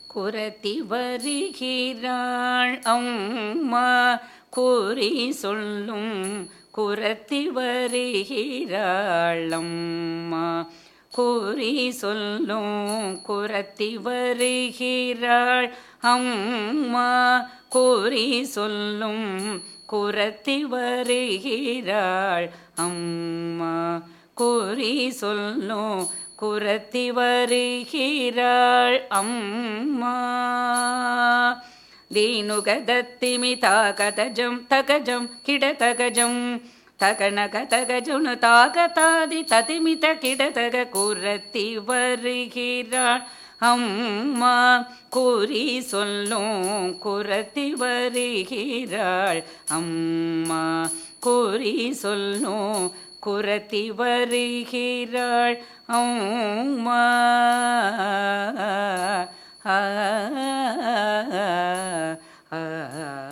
குரத்தி வருகிறாள் அம்மா கூறி சொல்லும் குரத்தி வருகிறாள் அம்மா கூறி சொல்லும் குரத்தி வருகிறாள் அம்மா கூறி சொல்லும் குரத்தி வருகிறாள் அம்மா கூறி சொல்லும் குரத்தி வருகிறாள் அம்மா దీనుగదత్తిమితా కథజం తగజం కిడతగజం తగనగ తగజును తాగతాది తతిమిత కిడతగ குரத்தி வருகிறாள் அம்மா கூறி சொல்லும் குரத்தி வருகிறாள் அம்மா கூறி சொல்லும் குரத்தி வருகிறாள் அம்மா ஆ ஆ ஆ